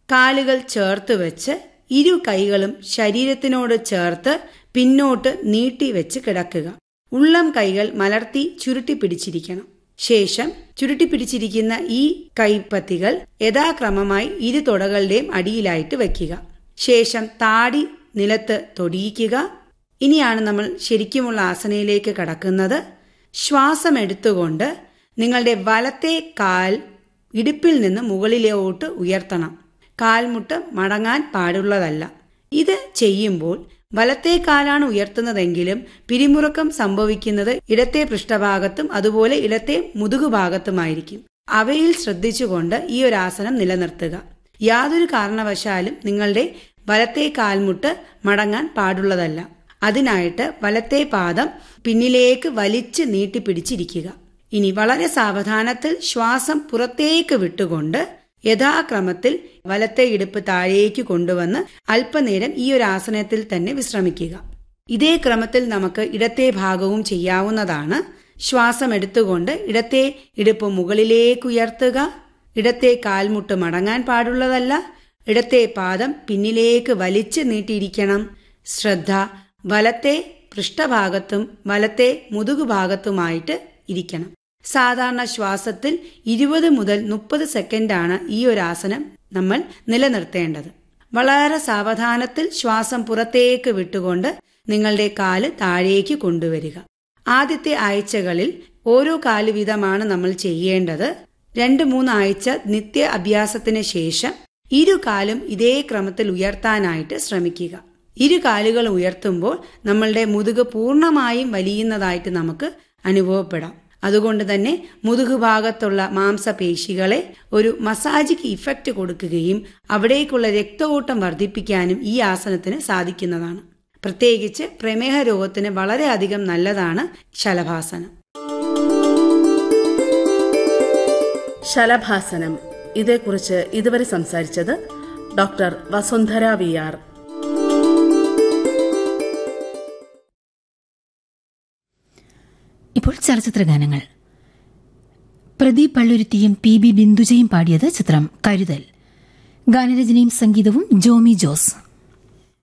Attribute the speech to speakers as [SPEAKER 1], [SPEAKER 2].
[SPEAKER 1] കാലുകൾ ചേർത്ത് വെച്ച് ഇരു കൈകളും ശരീരത്തിനോട് ചേർത്ത് പിന്നോട്ട് നീട്ടി വെച്ച് കിടക്കുക ഉള്ളം കൈകൾ മലർത്തി ചുരുട്ടി പിടിച്ചിരിക്കണം ശേഷം ചുരുട്ടി പിടിച്ചിരിക്കുന്ന ഈ കൈപ്പത്തികൾ യഥാക്രമമായി ഇരു തുടകളുടെയും അടിയിലായിട്ട് വയ്ക്കുക ശേഷം താടി നിലത്ത് തൊടിയിക്കുക ഇനിയാണ് നമ്മൾ ശരിക്കുമുള്ള ആസനയിലേക്ക് കടക്കുന്നത് ശ്വാസം എടുത്തുകൊണ്ട് നിങ്ങളുടെ വലത്തെ കാൽ ഇടുപ്പിൽ നിന്ന് മുകളിലോട്ട് ഉയർത്തണം കാൽമുട്ട് മടങ്ങാൻ പാടുള്ളതല്ല ഇത് ചെയ്യുമ്പോൾ വലത്തെ കാലാണ് ഉയർത്തുന്നതെങ്കിലും പിരിമുറുക്കം സംഭവിക്കുന്നത് ഇടത്തെ പൃഷ്ഠഭാഗത്തും അതുപോലെ ഇടത്തെ മുതുകുഭാഗത്തുമായിരിക്കും അവയിൽ ശ്രദ്ധിച്ചുകൊണ്ട് ഈ ഒരു ആസനം നിലനിർത്തുക യാതൊരു കാരണവശാലും നിങ്ങളുടെ വലത്തെ കാൽമുട്ട് മടങ്ങാൻ പാടുള്ളതല്ല അതിനായിട്ട് വലത്തെ പാദം പിന്നിലേക്ക് വലിച്ച് നീട്ടിപ്പിടിച്ചിരിക്കുക ഇനി വളരെ സാവധാനത്തിൽ ശ്വാസം പുറത്തേക്ക് വിട്ടുകൊണ്ട് യഥാക്രമത്തിൽ വലത്തെ ഇടുപ്പ് താഴേക്ക് കൊണ്ടുവന്ന് അല്പനേരം ഈ ഒരു ആസനത്തിൽ തന്നെ വിശ്രമിക്കുക ഇതേ ക്രമത്തിൽ നമുക്ക് ഇടത്തെ ഭാഗവും ചെയ്യാവുന്നതാണ് ശ്വാസം എടുത്തുകൊണ്ട് ഇടത്തെ ഇടുപ്പ് മുകളിലേക്ക് ഉയർത്തുക ഇടത്തെ കാൽമുട്ട് മടങ്ങാൻ പാടുള്ളതല്ല ഇടത്തെ പാദം പിന്നിലേക്ക് വലിച്ചു നീട്ടിയിരിക്കണം ശ്രദ്ധ വലത്തെ പൃഷ്ഠഭാഗത്തും വലത്തെ മുതുകുഭാഗത്തുമായിട്ട് ഇരിക്കണം സാധാരണ ശ്വാസത്തിൽ ഇരുപത് മുതൽ മുപ്പത് സെക്കൻഡാണ് ഈ ഒരു ആസനം നമ്മൾ നിലനിർത്തേണ്ടത് വളരെ സാവധാനത്തിൽ ശ്വാസം പുറത്തേക്ക് വിട്ടുകൊണ്ട് നിങ്ങളുടെ കാല് താഴേക്ക് കൊണ്ടുവരിക ആദ്യത്തെ ആഴ്ചകളിൽ ഓരോ കാല് വീതമാണ് നമ്മൾ ചെയ്യേണ്ടത് രണ്ട് മൂന്ന് ആഴ്ച നിത്യ അഭ്യാസത്തിന് ശേഷം ഇരു കാലും ഇതേ ക്രമത്തിൽ ഉയർത്താനായിട്ട് ശ്രമിക്കുക ഇരു കാലുകൾ ഉയർത്തുമ്പോൾ നമ്മളുടെ മുതുക് പൂർണ്ണമായും വലിയുന്നതായിട്ട് നമുക്ക് അനുഭവപ്പെടാം അതുകൊണ്ട് തന്നെ മുതുകുഭാഗത്തുള്ള മാംസപേശികളെ ഒരു മസാജിക്ക് ഇഫക്റ്റ് കൊടുക്കുകയും അവിടേക്കുള്ള രക്തഓട്ടം വർദ്ധിപ്പിക്കാനും ഈ ആസനത്തിന് സാധിക്കുന്നതാണ് പ്രത്യേകിച്ച് പ്രമേഹ രോഗത്തിന് വളരെയധികം നല്ലതാണ് ശലഭാസനം
[SPEAKER 2] ശലഭാസനം ഇതേക്കുറിച്ച് ഇതുവരെ സംസാരിച്ചത് ഡോക്ടർ വസുന്ധര വി ആർ
[SPEAKER 3] ഇപ്പോൾ ചലച്ചിത്ര ഗാനങ്ങൾ പ്രദീപ് പള്ളുരുത്തിയും പി ബി ബിന്ദുജയും പാടിയത് ചിത്രം കരുതൽ ഗാനരചനയും സംഗീതവും ജോമി ജോസ്